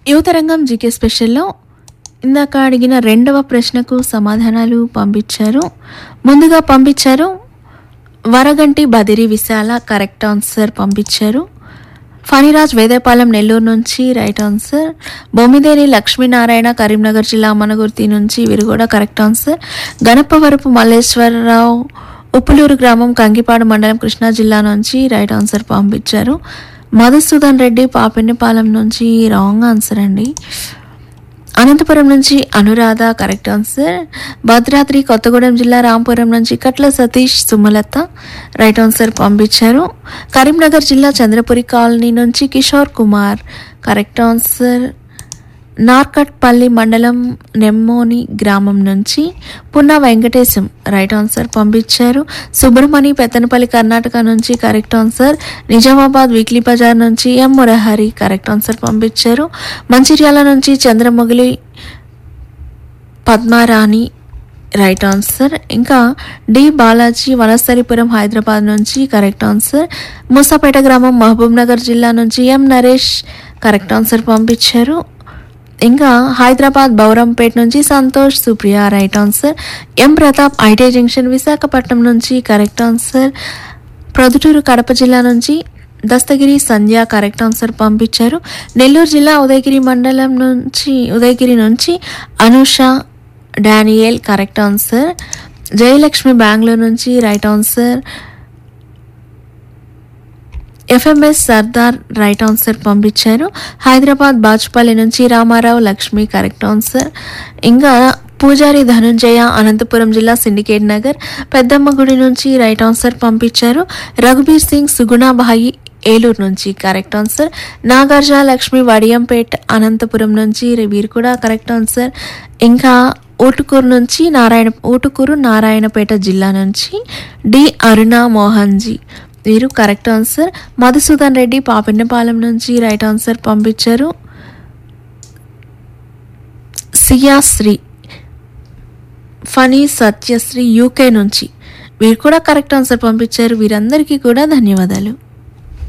యువతరంగం జీకే స్పెషల్లో ఇందాక అడిగిన రెండవ ప్రశ్నకు సమాధానాలు పంపించారు ముందుగా పంపించారు వరగంటి బదిరి విశాల కరెక్ట్ ఆన్సర్ పంపించారు ఫణిరాజ్ వేదేపాలెం నెల్లూరు నుంచి రైట్ ఆన్సర్ బొమ్మిదేని లక్ష్మీనారాయణ కరీంనగర్ జిల్లా మనగుర్తి నుంచి వీరు కూడా కరెక్ట్ ఆన్సర్ గణపవరపు మల్లేశ్వరరావు ఉప్పులూరు గ్రామం కంకిపాడు మండలం కృష్ణా జిల్లా నుంచి రైట్ ఆన్సర్ పంపించారు మధుసూదన్ రెడ్డి పాపినిపాలెం నుంచి రాంగ్ ఆన్సర్ అండి అనంతపురం నుంచి అనురాధ కరెక్ట్ ఆన్సర్ భద్రాద్రి కొత్తగూడెం జిల్లా రాంపురం నుంచి కట్ల సతీష్ సుమలత రైట్ ఆన్సర్ పంపించారు కరీంనగర్ జిల్లా చంద్రపురి కాలనీ నుంచి కిషోర్ కుమార్ కరెక్ట్ ఆన్సర్ నార్కట్పల్లి మండలం నెమ్మోని గ్రామం నుంచి పున్నా వెంకటేశం రైట్ ఆన్సర్ పంపించారు సుబ్రహ్మణి పెత్తనపల్లి కర్ణాటక నుంచి correct answer Nizamabad weekly bazaar నుంచి ఎం మురహరి కరెక్ట్ ఆన్సర్ పంపించారు మంచిర్యాల నుంచి చంద్రమొగిలి పద్మారాణి రైట్ ఆన్సర్ ఇంకా డి బాలాజీ వనస్థలిపురం హైదరాబాద్ నుంచి కరెక్ట్ ఆన్సర్ మూసాపేట గ్రామం మహబూబ్ నగర్ జిల్లా నుంచి ఎం నరేష్ కరెక్ట్ ఆన్సర్ పంపించారు ఇంకా హైదరాబాద్ బౌరంపేట నుంచి Santosh Supriya right answer M Pratap IT junction Visakhapatnam నుంచి కరెక్ట్ ఆన్సర్ ప్రొద్దుటూరు కడప జిల్లా నుంచి దస్తగిరి సంధ్య కరెక్ట్ ఆన్సర్ పంపించారు నెల్లూరు జిల్లా ఉదయగిరి మండలం నుంచి ఉదయగిరి నుంచి Anusha Daniel correct answer Jayalakshmi Bengaluru నుంచి right answer FMS Sardar right answer పంపించారు హైదరాబాద్ బాచుపల్లి నుంచి రామారావు లక్ష్మి కరెక్ట్ ఆన్సర్ ఇంకా పూజారి ధనుంజయ అనంతపురం జిల్లా సిండికేట్ నగర్ పెద్దమ్మ గుడి నుంచి రైట్ ఆన్సర్ పంపించారు రఘుబీర్ సింగ్ సుగుణాబాయి ఏలూరు నుంచి కరెక్ట్ ఆన్సర్ నాగార్జున లక్ష్మి వడియంపేట్ అనంతపురం నుంచి వీరు కూడా కరెక్ట్ ఆన్సర్ ఇంకా ఊటుకూరు నుంచి నారాయణ ఊటుకూరు నారాయణపేట జిల్లా నుంచి డి అరుణ మోహన్జీ వీరు కరెక్ట్ ఆన్సర్ మధుసూదన్ రెడ్డి పాపిన్నపాలెం నుంచి రైట్ ఆన్సర్ పంపించారు సియాశ్రీ ఫనీ సత్యశ్రీ యూకే నుంచి వీరు కూడా కరెక్ట్ ఆన్సర్ పంపించారు వీరందరికీ కూడా ధన్యవాదాలు